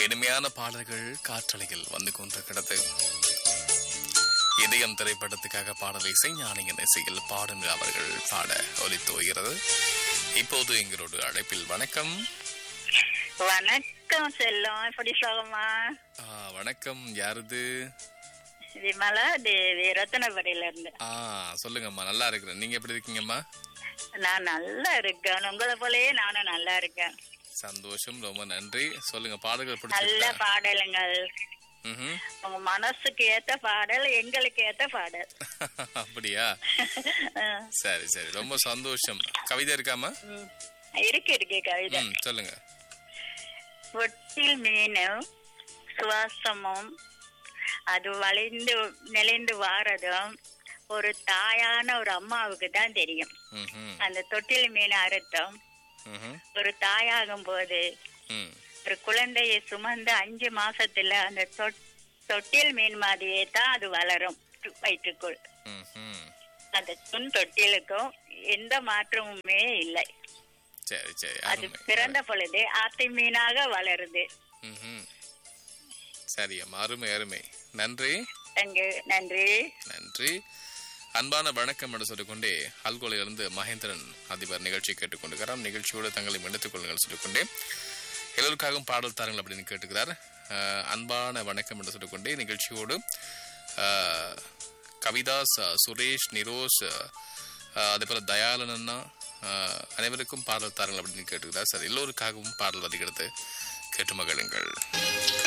இனிமையான பாடல்கள் காற்றலையில் வந்து கொண்டிருக்கிறது இதயம் திரைப்படத்துக்காக பாடல் இசை ஞானியின் இசையில் பாடும் அவர்கள் பாட ஒலித்து வருகிறது இப்போது எங்களோட அழைப்பில் வணக்கம் வணக்கம் செல்லம் எப்படி சோகமா ஆ, வணக்கம் யாருது விமலா தேவி ரத்தனபடியில இருந்து ஆ சொல்லுங்கம்மா நல்லா இருக்கிறேன் நீங்க எப்படி இருக்கீங்கம்மா நான் நல்லா இருக்கேன் உங்களை போலயே நானும் நல்லா இருக்கேன் சந்தோஷம் ரொம்ப நன்றி சொல்லுங்க பாடல்கள் நல்ல பிடிச்சிருக்கா பாடலுங்கள் ம்ஹும். உங்க மனசுக்கு ஏத்த பாடல் எங்களுக்கு ஏத்த பாடல் அப்படியா சரி சரி ரொம்ப சந்தோஷம் கவிதை இருக்காமா ம். இருக்கு இருக்கு கவிதை ம் சொல்லுங்க ஒட்டில் மீனும் சுவாசமும் அது வளைந்து நெளிந்து வாரதும் ஒரு தாயான ஒரு அம்மாவுக்கு தான் தெரியும் ம்ஹும். அந்த தொட்டில் மீன் அறுத்தம் ம்ஹும். ஒரு தாயாகும் போது ம் ஒரு குழந்தையை சுமந்து அஞ்சு மாசத்துல அந்த தொட்- தொட்டில் மீன் மாதிரியே தான் அது வளரும் வயிற்றுக்குள் ம்ஹும். அந்த துண் தொட்டிலுக்கும் எந்த மாற்றமுமே இல்லை சரி சரி அது அருமை பிறந்த பொழுது ஆத்தை மீனாக வளருது ம்ஹும். சரி அம்மா அருமை அருமை நன்றி அங்கு நன்றி நன்றி அன்பான வணக்கம் என்று சொல்லிக்கொண்டே அல்கோலிலிருந்து மகேந்திரன் அதிபர் நிகழ்ச்சி கேட்டுக்கொண்டிருக்கிறார் நிகழ்ச்சியோடு தங்களை எடுத்துக் கொள்ளுங்கள் சொல்லிக்கொண்டே எல்லோருக்காகவும் பாடல் தாருங்கள் அப்படின்னு கேட்டுக்கிறார் அஹ், அன்பான வணக்கம் என்று சொல்லிக்கொண்டே நிகழ்ச்சியோடு அஹ், கவிதாஸ் அஹ், சுரேஷ் நிரோஷ் அஹ், அதே போல தயாளன் அண்ணா அஹ், அனைவருக்கும் பாடல் தாருங்கள் அப்படின்னு கேட்டுக்கிறார் சார் எல்லோருக்காகவும் பாடல் வதிகிறது கேட்டு மகிழுங்கள்